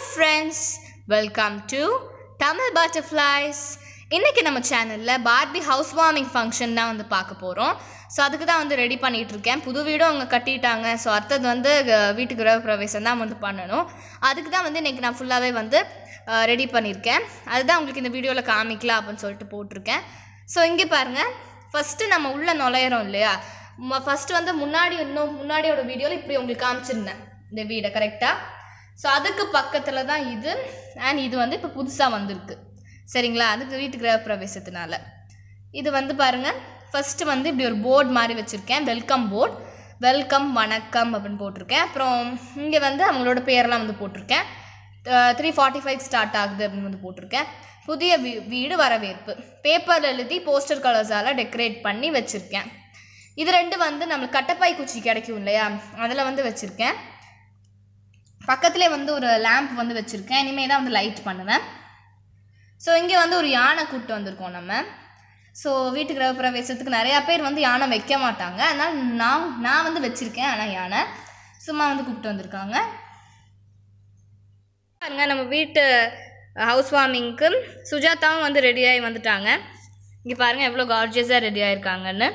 Friends welcome to Tamil butterflies இன்றைக்கி நம்ம சேனலில் பார்பி ஹவுஸ் வார்மிங் ஃபங்க்ஷன் தான் வந்து பார்க்க போகிறோம் ஸோ அதுக்கு தான் வந்து ரெடி பண்ணிகிட்டு இருக்கேன் புது வீடும் அவங்க கட்டிட்டாங்க ஸோ அடுத்தது வந்து அஹ், வீட்டு கிரக பிரவேசம் தான் வந்து பண்ணணும் அதுக்கு தான் வந்து இன்றைக்கி நான் ஃபுல்லாகவே வந்து ரெடி பண்ணியிருக்கேன் அதுதான் உங்களுக்கு இந்த வீடியோவில் காமிக்கலாம் அப்படின்னு சொல்லிட்டு போட்டிருக்கேன் ஸோ இங்கே பாருங்கள் ஃபஸ்ட்டு நம்ம உள்ளே நுழையிறோம் இல்லையா ஃபஸ்ட்டு வந்து முன்னாடி இன்னும் முன்னாடியோட வீடியோவில் இப்படி உங்களுக்கு காமிச்சிருந்தேன் இந்த வீடை கரெக்டாக ஸோ அதுக்கு பக்கத்தில் தான் இது அண்ட் இது வந்து இப்போ புதுசாக வந்திருக்கு சரிங்களா அதுக்கு வீட்டு கிரக பிரவேசத்தினால இது வந்து பாருங்கள் ஃபஸ்ட்டு வந்து இப்படி ஒரு போர்டு மாதிரி வச்சுருக்கேன் வெல்கம் போர்டு வெல்கம் வணக்கம் அப்படின்னு போட்டிருக்கேன் அப்புறம் இங்கே வந்து அவங்களோட பேரெல்லாம் வந்து போட்டிருக்கேன் த்ரீ ஃபார்ட்டி ஃபைவ் ஸ்டார்ட் ஆகுது அப்படின்னு வந்து போட்டிருக்கேன் புதிய வீ வீடு வரவேற்பு பேப்பர் எழுதி போஸ்டர் கலர்ஸால் டெக்கரேட் பண்ணி வச்சுருக்கேன் இது ரெண்டு வந்து நம்மளுக்கு கட்டப்பாய் குச்சி கிடைக்கும் இல்லையா அதில் வந்து வச்சுருக்கேன் பக்கத்துலேயே வந்து ஒரு லேம்ப் வந்து வச்சுருக்கேன் இனிமேல் தான் வந்து லைட் பண்ணுவேன் ஸோ இங்கே வந்து ஒரு யானை கூப்பிட்டு வந்திருக்கோம் நம்ம ஸோ வீட்டு கிரக பிரவேசத்துக்கு நிறையா பேர் வந்து யானை வைக்க மாட்டாங்க அதனால் நான் நான் வந்து வச்சுருக்கேன் ஆனால் யானை சும்மா வந்து கூப்பிட்டு வந்திருக்காங்க பாருங்க நம்ம வீட்டு ஹவுஸ் வார்மிங்க்கு சுஜாதாவும் வந்து ரெடியாகி வந்துட்டாங்க இங்கே பாருங்கள் எவ்வளோ கார்ஜியஸாக ரெடி ஆயிருக்காங்கன்னு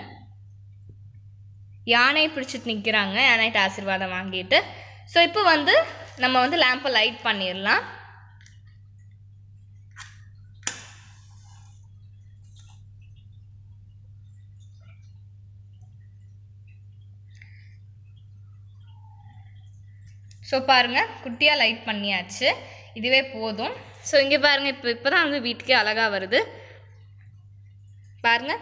யானை பிடிச்சிட்டு நிற்கிறாங்க யானைகிட்ட ஆசீர்வாதம் வாங்கிட்டு ஸோ இப்போ வந்து நம்ம வந்து லேம்பை லைட் பண்ணிடலாம் ஸோ பாருங்கள் குட்டியாக லைட் பண்ணியாச்சு இதுவே போதும் ஸோ இங்கே பாருங்கள் இப்போ இப்போ தான் வந்து வீட்டுக்கே அழகாக வருது பாருங்கள்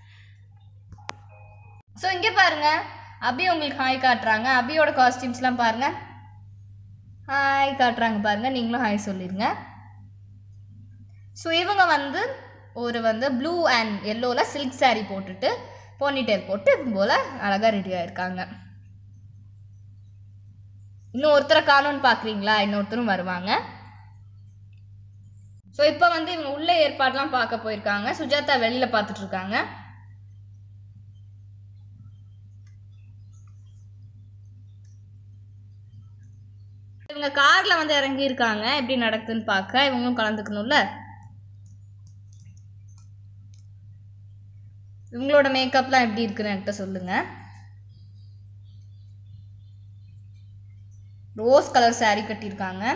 ஸோ இங்கே பாருங்க அபி உங்களுக்கு ஹாய் காட்டுறாங்க அபியோட காஸ்டியூம்ஸ்லாம் பாருங்க ஹாய் காட்டுறாங்க பாருங்க நீங்களும் ஹாய் சொல்லிடுங்க ஸோ இவங்க வந்து ஒரு வந்து ப்ளூ அண்ட் எல்லோவில் சில்க் saree போட்டுட்டு போனிடெயில் போட்டு இது போல் அழகாக ரெடி ஆயிருக்காங்க இன்னும் ஒருத்தரை காணும்னு பார்க்குறீங்களா இன்னொருத்தரும் வருவாங்க ஸோ இப்போ வந்து இவங்க உள்ள ஏற்பாடுலாம் பார்க்க போயிருக்காங்க சுஜாதா வெளியில் பார்த்துட்டு இருக்காங்க இவங்க கார்ல வந்து இறங்கி இருக்காங்க எப்படி நடக்குதுன்னு பார்க்க இவங்களும் கலந்துக்கணும்ல இவங்களோட மேக்கப்லாம் எப்படி இருக்குன்னு என்கிட்ட சொல்லுங்க ரோஸ் கலர் saree கட்டியிருக்காங்க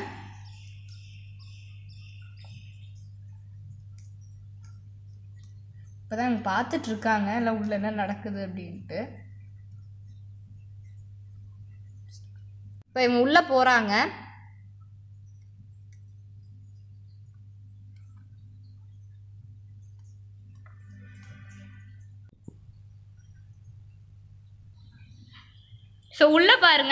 இப்போதான் இவங்க பார்த்துட்டு இருக்காங்க இல்லை உள்ள என்ன நடக்குது அப்படின்ட்டு இப்போ இவங்க உள்ளே போகிறாங்க ஸோ உள்ளே பாருங்க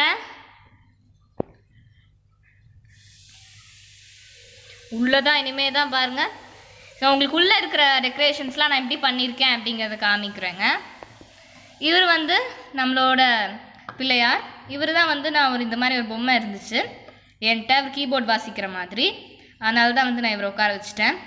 உள்ளே தான் இனிமே தான் பாருங்க ஸோ உங்களுக்கு உள்ளே இருக்கிற டெக்கரேஷன்ஸ்லாம் நான் எப்படி பண்ணியிருக்கேன் அப்படிங்கிறத காமிக்கிறேங்க இவர் வந்து நம்மளோட பிள்ளையார் இவர் தான் வந்து நான் ஒரு இந்த மாதிரி ஒரு பொம்மை இருந்துச்சு என்கிட்ட அவர் கீபோர்ட் வாசிக்கிற மாதிரி அதனால தான் வந்து நான் இவரை உட்கார வச்சுட்டேன்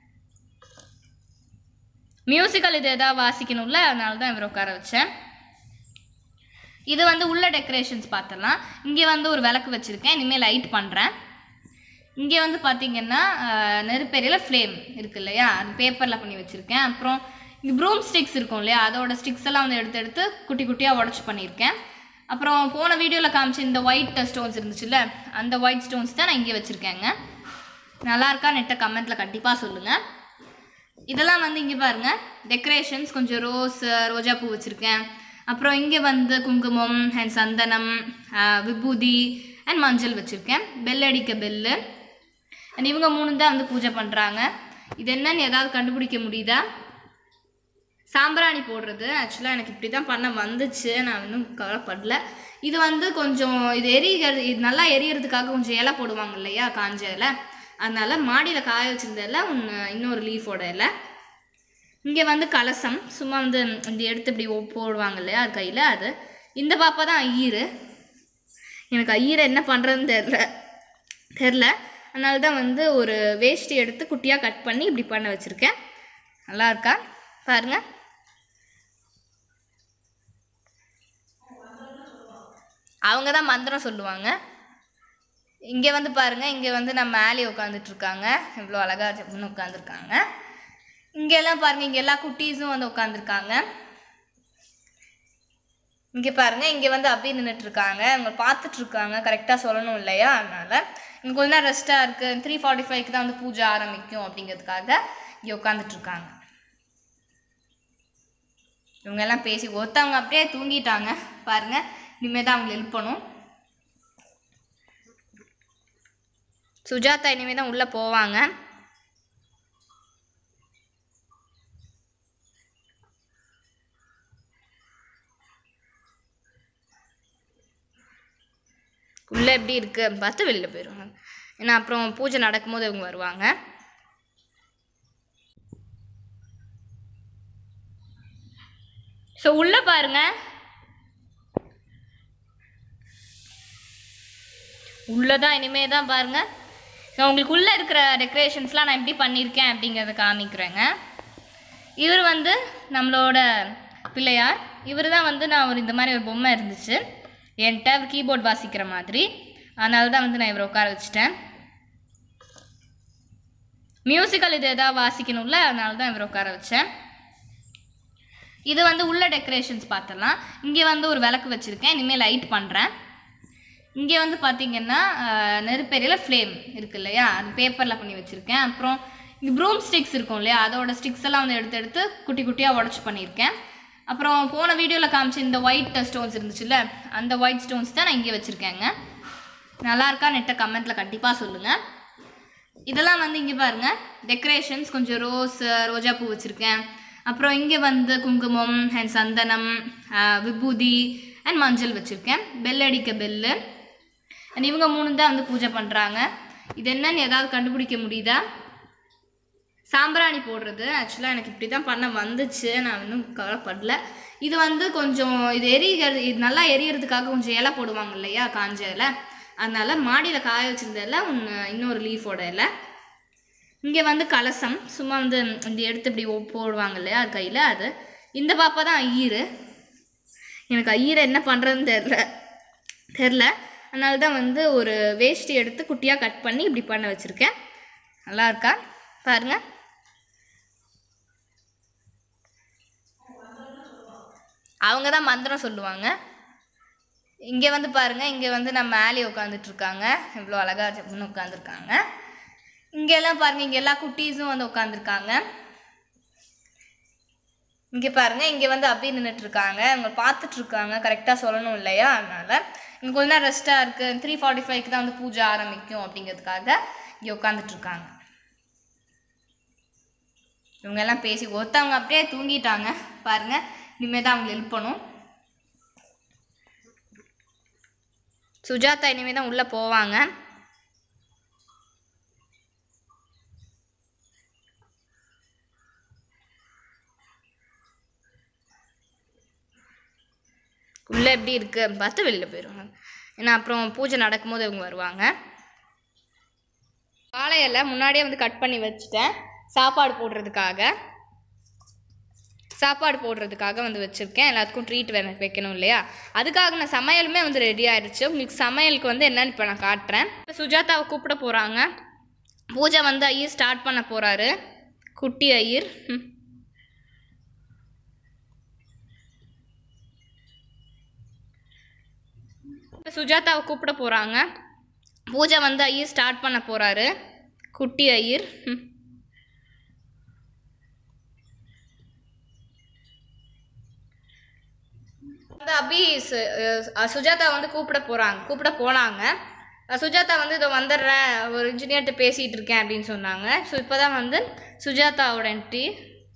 மியூசிக்கல் இது எதாவது வாசிக்கணும்ல அதனால தான் இவரை உட்கார வச்சேன் இது வந்து உள்ள டெக்கரேஷன்ஸ் பார்த்துடலாம் இங்கே வந்து ஒரு விளக்கு வச்சுருக்கேன் இனிமேல் லைட் பண்ணுறேன் இங்கே வந்து பார்த்தீங்கன்னா அஹ், நெருப்பெரியில் ஃப்ளேம் இருக்கு இல்லையா அது பேப்பரில் பண்ணி வச்சுருக்கேன் அப்புறம் இங்கே ப்ரூம் ஸ்டிக்ஸ் இருக்கும் இல்லையா அதோட ஸ்டிக்ஸ் எல்லாம் வந்து எடுத்து எடுத்து குட்டி குட்டியாக உடச்சி பண்ணியிருக்கேன் அப்புறம் போன வீடியோவில் காமிச்ச இந்த ஒயிட் ஸ்டோன்ஸ் இருந்துச்சுல்ல அந்த ஒயிட் ஸ்டோன்ஸ் தான் நான் இங்கே வச்சுருக்கேங்க நல்லா இருக்கா நெட்டை கமெண்ட்டில் கண்டிப்பாக சொல்லுங்கள் இதெல்லாம் வந்து இங்கே பாருங்க டெக்கரேஷன்ஸ் கொஞ்சம் ரோஸ் ரோஜா பூ வச்சுருக்கேன் அப்புறம் இங்கே வந்து குங்குமம் அண்ட் சந்தனம் ஆஹ், விபூதி அண்ட் மஞ்சள் வச்சுருக்கேன் பெல் அடிக்க பெல்லு அண்ட் இவங்க மூணு தான் வந்து பூஜை பண்ணுறாங்க இது என்னன்னு ஏதாவது கண்டுபிடிக்க முடியுதா சாம்பிராணி போடுறது ஆக்சுவலாக எனக்கு இப்படி தான் பண்ண வந்துச்சு நான் இன்னும் கவலைப்படல இது வந்து கொஞ்சம் இது எரிகிறது இது நல்லா எரியறதுக்காக கொஞ்சம் இலை போடுவாங்க இல்லையா காஞ்ச இலை அதனால மாடியில் காய வச்சிருந்த இலை ஒன்று இன்னொரு லீஃபோட இலை இங்கே வந்து கலசம் சும்மா வந்து இந்த எடுத்து இப்படி ஒ- போடுவாங்க இல்லையா அது கையில் அது இந்த பாப்பா தான் ஐயரு எனக்கு ஐயரை என்ன பண்ணுறதுன்னு தெரில தெரில அதனால தான் வந்து ஒரு வேஷ்டி எடுத்து குட்டியாக கட் பண்ணி இப்படி பண்ண வச்சுருக்கேன் நல்லா இருக்கா பாருங்க அவங்க தான் மந்திரம் சொல்லுவாங்க இங்கே வந்து பாருங்க இங்கே வந்து நம்ம மேலே உட்காந்துட்டு இருக்காங்க இவ்வளோ அழகா ஜம்முன்னு உட்காந்துருக்காங்க இங்கெல்லாம் பாருங்க இங்கே எல்லா குட்டீஸும் வந்து உட்காந்துருக்காங்க இங்கே பாருங்க இங்கே வந்து அப்படியே நின்றுட்டு இருக்காங்க அவங்க பார்த்துட்டு இருக்காங்க கரெக்டாக சொல்லணும் இல்லையா அதனால இங்கே கொஞ்ச நேரம் ரெஸ்ட்டாக இருக்குது த்ரீ ஃபார்ட்டி ஃபைவ்க்கு தான் வந்து பூஜை ஆரம்பிக்கும் அப்படிங்கிறதுக்காக இங்கே உட்காந்துட்டு இருக்காங்க இவங்க எல்லாம் பேசி ஒருத்தவங்க அப்படியே தூங்கிட்டாங்க பாருங்க இனிமேல் தான் அவங்களை எழுப்பணும் சுஜாதா இனிமேல் தான் உள்ளே போவாங்க உள்ளே எப்படி இருக்குது அப்படின்னு பார்த்து வெளியில் போயிடுவாங்க ஏன்னா அப்புறம் பூஜை நடக்கும்போது இவங்க வருவாங்க ஸோ உள்ளே பாருங்க உள்ளே தான் இனிமே தான் பாருங்க ஸோ உங்களுக்கு உள்ளே இருக்கிற டெக்கரேஷன்ஸ்லாம் நான் எப்படி பண்ணியிருக்கேன் அப்படிங்கிறத காமிக்கிறேங்க இவர் வந்து நம்மளோட பிள்ளையார் இவர் தான் வந்து நான் ஒரு இந்த மாதிரி ஒரு பொம்மை இருந்துச்சு என்கிட்ட அவர் கீபோர்ட் வாசிக்கிற மாதிரி அதனால தான் வந்து நான் இவரை உட்கார வச்சுட்டேன் மியூசிக்கல் இது எதாவது வாசிக்கணும்ல அதனால தான் இவரை உட்கார வச்சேன் இது வந்து உள்ள டெக்கரேஷன்ஸ் பார்த்துடலாம் இங்கே வந்து ஒரு விளக்கு வச்சுருக்கேன் இனிமேல் லைட் பண்ணுறேன் இங்கே வந்து பார்த்தீங்கன்னா ஆஹ், நெருப்பெரியில் ஃப்ளேம் இருக்கு இல்லையா அது பேப்பரில் பண்ணி வச்சுருக்கேன் அப்புறம் இந்த ப்ரூம் ஸ்டிக்ஸ் இருக்கும் இல்லையா அதோட ஸ்டிக்ஸ் எல்லாம் வந்து எடுத்து எடுத்து குட்டி குட்டியாக உடச்சி பண்ணியிருக்கேன் அப்புறம் போன வீடியோவில் காமிச்ச இந்த ஒயிட் ஸ்டோன்ஸ் இருந்துச்சுல்ல அந்த ஒயிட் ஸ்டோன்ஸ் தான் நான் இங்கே வச்சுருக்கேங்க நல்லா இருக்கா நெட்ட கமெண்ட்டில் கண்டிப்பாக சொல்லுங்கள் இதெல்லாம் வந்து இங்கே பாருங்க டெக்கரேஷன்ஸ் கொஞ்சம் ரோஸ் ரோஜா பூ வச்சுருக்கேன் அப்புறம் இங்கே வந்து குங்குமம் அண்ட் சந்தனம் ஆஹ், விபூதி அண்ட் மஞ்சள் வச்சுருக்கேன் பெல் அடிக்க பெல்லு அண்ட் இவங்க மூணு தான் வந்து பூஜை பண்ணுறாங்க இது என்னன்னு ஏதாவது கண்டுபிடிக்க முடியுதா சாம்பிராணி போடுறது ஆக்சுவலாக எனக்கு இப்படி தான் பண்ண வந்துச்சு நான் இன்னும் கவலைப்படல இது வந்து கொஞ்சம் இது எரிகிறது இது நல்லா எரியறதுக்காக கொஞ்சம் இலை போடுவாங்க இல்லையா காஞ்ச இலை அதனால மாடியில் காய வச்சிருந்த இலை ஒன்று இன்னொரு லீஃபோட இலை இங்கே வந்து கலசம் சும்மா வந்து இந்த எடுத்து இப்படி ஒ- போடுவாங்க இல்லையா அது கையில் அது இந்த பாப்பா தான் ஐயரு எனக்கு ஐயரை என்ன பண்ணுறதுன்னு தெரில தெரில அதனால தான் வந்து ஒரு வேஷ்டி எடுத்து குட்டியாக கட் பண்ணி இப்படி பண்ண வச்சுருக்கேன் நல்லா இருக்கா பாருங்க அவங்க தான் மந்திரம் சொல்லுவாங்க இங்கே வந்து பாருங்க இங்கே வந்து நம்ம மேலே உட்காந்துட்டு இருக்காங்க இவ்வளோ அழகா ஜம்முன்னு உட்காந்துருக்காங்க இங்கெல்லாம் பாருங்க இங்கே எல்லா குட்டீஸும் வந்து உட்காந்துருக்காங்க இங்கே பாருங்க இங்கே வந்து அப்படியே நின்றுட்டு இருக்காங்க அவங்க பார்த்துட்டு இருக்காங்க கரெக்டாக சொல்லணும் இல்லையா அதனால இங்கே கொஞ்ச நேரம் ரெஸ்ட்டாக இருக்குது த்ரீ ஃபார்ட்டி ஃபைவ்க்கு தான் வந்து பூஜை ஆரம்பிக்கும் அப்படிங்கிறதுக்காக இங்கே உட்காந்துட்டு இருக்காங்க இவங்க எல்லாம் பேசி ஒருத்தவங்க அப்படியே தூங்கிட்டாங்க பாருங்க இனிமேல் தான் அவங்களை எழுப்பணும் சுஜாதா இனிமேல் தான் உள்ளே போவாங்க உள்ளே எப்படி இருக்குது அப்படின்னு பார்த்து வெளியில் போயிடுவாங்க ஏன்னா அப்புறம் பூஜை நடக்கும்போது இவங்க வருவாங்க வாழையில முன்னாடியே வந்து கட் பண்ணி வச்சுட்டேன் சாப்பாடு போடுறதுக்காக சாப்பாடு போடுறதுக்காக வந்து வச்சுருக்கேன் எல்லாத்துக்கும் ட்ரீட் வே வைக்கணும் இல்லையா அதுக்காக நான் சமையலுமே வந்து ரெடி ஆயிடுச்சு உங்களுக்கு சமையலுக்கு வந்து என்னன்னு இப்போ நான் காட்டுறேன் இப்போ சுஜாதாவை கூப்பிட போகிறாங்க பூஜை வந்து ஐயர் ஸ்டார்ட் பண்ண போகிறாரு குட்டி ஐயர் ம். இப்போ சுஜாதாவை கூப்பிட போகிறாங்க பூஜை வந்து ஐயர் ஸ்டார்ட் பண்ண போகிறாரு குட்டி ஐயர் ம். வந்து அபி சு- அஹ் சுஜாதா வந்து கூப்பிட போகிறாங்க கூப்பிட போனாங்க அஹ் சுஜாதா வந்து இதோ வந்துடுறேன் ஒரு இன்ஜினியர்கிட்ட பேசிகிட்டு இருக்கேன் அப்படின்னு சொன்னாங்க ஸோ இப்போ தான் வந்து சுஜாதாவோட என்ட்ரி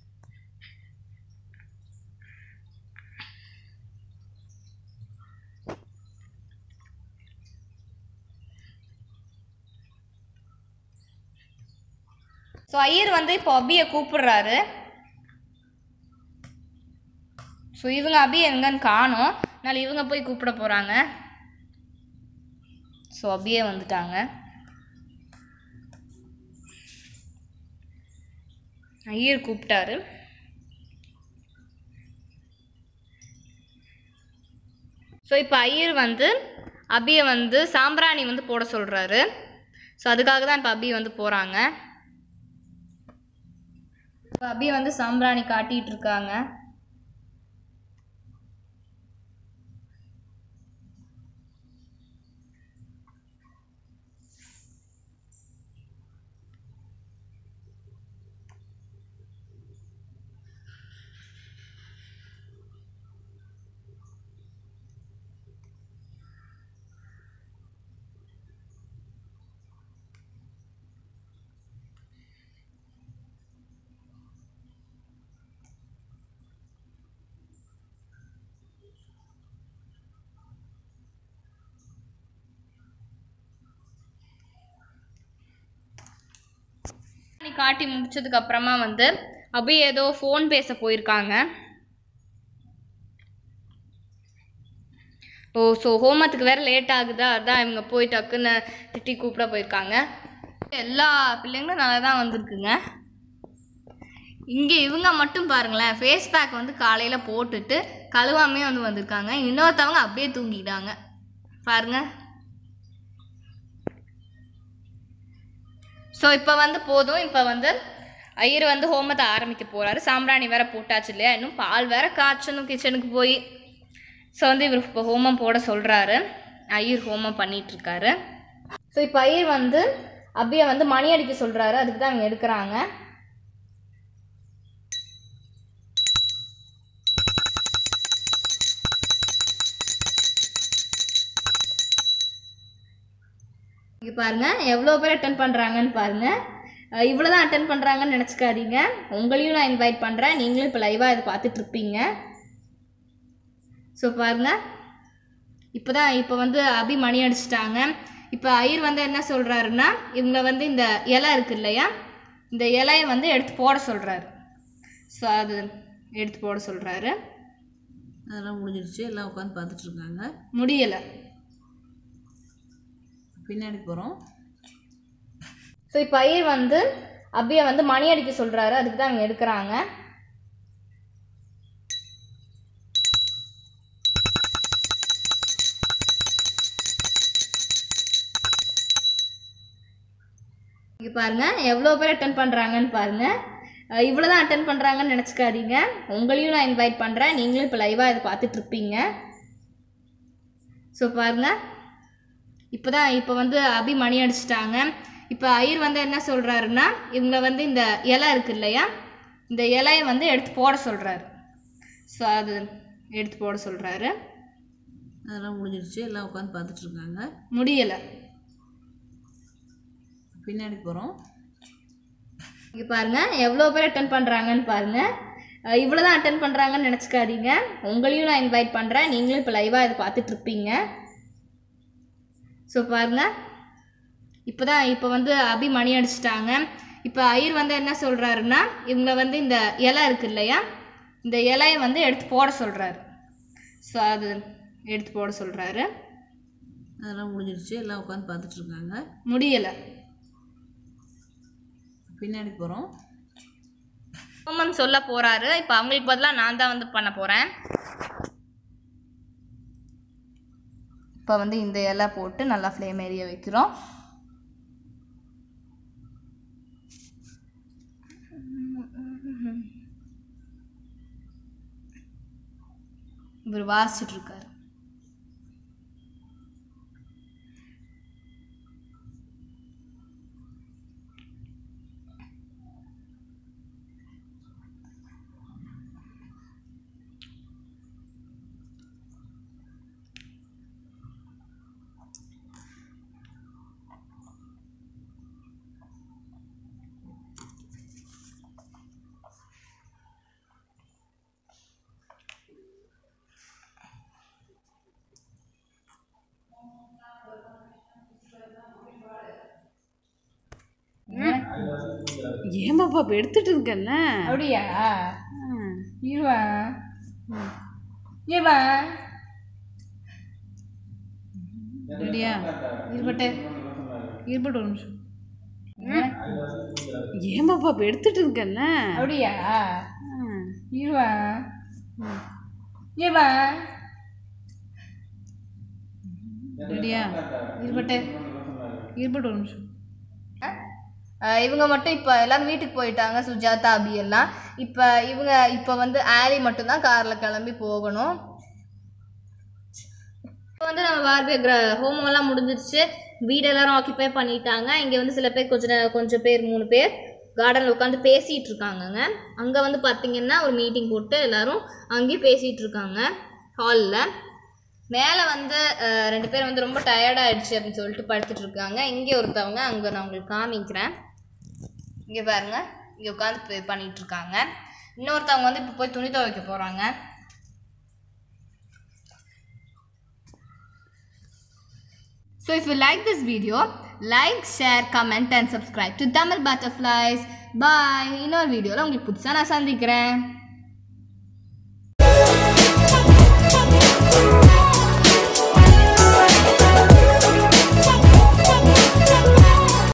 ஸோ ஐயர் வந்து இப்போ அபியை கூப்பிடுறாரு ஸோ இவங்க அபி எங்கன்னு காணோம் அதனால இவங்க போய் கூப்பிட போகிறாங்க ஸோ அபியே வந்துட்டாங்க ஐயர் கூப்பிட்டாரு ஸோ இப்போ ஐயர் வந்து அபியை வந்து சாம்பிராணி வந்து போட சொல்கிறாரு ஸோ அதுக்காக தான் இப்போ அபி வந்து போகிறாங்க இப்போ அபி வந்து சாம்பிராணி காட்டிட்டு இருக்காங்க சாம்பிராணி காட்டி முடிச்சதுக்கு அப்புறமா வந்து அபி ஏதோ ஃபோன் பேச போயிருக்காங்க ஓ ஸோ ஹோமத்துக்கு வேற லேட் ஆகுதா அதான் இவங்க போய் டக்குன்னு திட்டி கூப்பிட போயிருக்காங்க எல்லா பிள்ளைங்களும் நல்லா தான் வந்திருக்குங்க இங்கே இவங்க மட்டும் பாருங்களேன் ஃபேஸ் பேக் வந்து காலையில் போட்டுட்டு கழுவாமே வந்து வந்திருக்காங்க இன்னொருத்தவங்க அப்படியே தூங்கிட்டாங்க பாருங்க ஸோ இப்போ வந்து போதும் இப்போ வந்து ஐயர் வந்து ஹோமத்தை ஆரம்பிக்க போகிறாரு சாம்பிராணி வேற போட்டாச்சு இல்லையா இன்னும் பால் வேற காய்ச்சணும் கிச்சனுக்கு போய் ஸோ வந்து இவர் இப்போ ஹோமம் போட சொல்கிறாரு ஐயர் ஹோமம் பண்ணிட்டு இருக்காரு ஸோ இப்போ ஐயர் வந்து அபியை வந்து மணி அடிக்க சொல்கிறாரு அதுக்கு தான் அவங்க எடுக்கிறாங்க இங்கே பாருங்க எவ்வளோ பேர் அட்டன் பண்ணுறாங்கன்னு பாருங்க இவ்வளோ தான் அட்டன் பண்ணுறாங்கன்னு நினச்சிக்காதீங்க உங்களையும் நான் இன்வைட் பண்ணுறேன் நீங்களும் இப்போ லைவாக இதை பார்த்துட்டு இருப்பீங்க ஸோ பாருங்க இப்போ தான் இப்போ வந்து அபி மணி அடிச்சிட்டாங்க இப்போ ஐயர் வந்து என்ன சொல்கிறாருன்னா இவங்க வந்து இந்த இலை இருக்கு இல்லையா இந்த இலையை வந்து எடுத்து போட சொல்கிறாரு ஸோ அது எடுத்து போட சொல்கிறாரு அதெல்லாம் முடிஞ்சிருச்சு எல்லாம் உட்காந்து பார்த்துட்டு இருக்காங்க முடியலை பின்னாடி போகிறோம் ஸோ இப்போ ஐயர் வந்து அபியை வந்து மணி அடிக்க சொல்கிறாரு அதுக்கு தான் அவங்க எடுக்கிறாங்க இங்கே பாருங்க எவ்வளோ பேர் அட்டன் பண்ணுறாங்கன்னு பாருங்க இவ்வளோ தான் அட்டன் பண்ணுறாங்கன்னு நினச்சிக்காதீங்க உங்களையும் நான் இன்வைட் பண்ணுறேன் நீங்களும் இப்போ லைவாக இதை பார்த்துட்டு இருப்பீங்க ஸோ பாருங்க இப்போ தான் இப்போ வந்து அபி மணி அடிச்சிட்டாங்க இப்போ ஐயர் வந்து என்ன சொல்கிறாருன்னா இவங்க வந்து இந்த இலை இருக்கு இல்லையா இந்த இலையை வந்து எடுத்து போட சொல்கிறாரு ஸோ அது எடுத்து போட சொல்கிறாரு அதெல்லாம் முடிஞ்சிருச்சு எல்லாம் உட்காந்து பார்த்துட்டு இருக்காங்க முடியலை பின்னாடி போகிறோம் இங்கே பாருங்க எவ்வளோ பேர் அட்டன் பண்ணுறாங்கன்னு பாருங்க இவ்வளோ தான் அட்டன் பண்ணுறாங்கன்னு நினச்சிக்காதீங்க உங்களையும் நான் இன்வைட் பண்ணுறேன் நீங்களும் இப்போ லைவாக இதை பார்த்துட்டு இருப்பீங்க ஸோ பாருங்க இப்போ தான் இப்போ வந்து அபி மணி அடிச்சிட்டாங்க இப்போ ஐயர் வந்து என்ன சொல்கிறாருன்னா இவங்க வந்து இந்த இலை இருக்கு இல்லையா இந்த இலையை வந்து எடுத்து போட சொல்கிறாரு ஸோ அது எடுத்து போட சொல்கிறாரு அதெல்லாம் முடிஞ்சிருச்சு எல்லாம் உட்காந்து பார்த்துட்டு இருக்காங்க முடியலை பின்னாடி போகிறோம் ஹோமம் சொல்ல போறாரு இப்போ அவங்களுக்கு பதிலாக நான் தான் வந்து பண்ண போறேன் இப்போ வந்து இந்த இலை போட்டு நல்லா ஃப்ளேம் எரிய வைக்கிறோம் இவர் வாசிச்சுட்டு இருக்காரு ஏமாப்பா இப்போ எடுத்துட்டு இருக்கேன்ல அப்படியா இருவா ஏவா ரெடியா இருபட்டு இருபட்டு ஒரு நிமிஷம் ஏமாப்பா இப்போ எடுத்துட்டு இருக்கேன்ல அப்படியா இருவா ஏவா ரெடியா இருபட்டு இருபட்டு ஒரு நிமிஷம் அஹ் இவங்க மட்டும் இப்போ எல்லாரும் வீட்டுக்கு போயிட்டாங்க சுஜாதா அபி எல்லாம் இப்போ இவங்க இப்போ வந்து ஆலி மட்டும்தான் காரில் கிளம்பி போகணும் இப்போ வந்து நம்ம பார்பி ஹோமம் எல்லாம் முடிஞ்சிருச்சு வீடு எல்லாரும் ஆக்கிபை பண்ணிட்டாங்க இங்கே வந்து சில பேர் கொஞ்சம் நே- கொஞ்சம் பேர் மூணு பேர் கார்டனில் உட்காந்து பேசிகிட்டு இருக்காங்கங்க அங்கே வந்து பார்த்தீங்கன்னா ஒரு மீட்டிங் போட்டு எல்லாரும் அங்கேயும் பேசிகிட்டு இருக்காங்க ஹாலில் மேலே வந்து அஹ், ரெண்டு பேர் வந்து ரொம்ப டயர்ட் ஆயிடுச்சு அப்படின்னு சொல்லிட்டு படுத்துட்டு இருக்காங்க இங்கே ஒருத்தவங்க அங்கே நான் உங்களுக்கு காமிக்கிறேன் இங்கே பாருங்க இங்கே உட்காந்து பண்ணிட்டு இருக்காங்க இன்னொருத்தவங்க வந்து இப்போ போய் துணி துவைக்க போகிறாங்க So if you like this video, like, share, comment and subscribe to Tamil Butterflies. Bye. இன்னொரு வீடியோவில் உங்களுக்கு புதுசாக நான் சந்திக்கிறேன்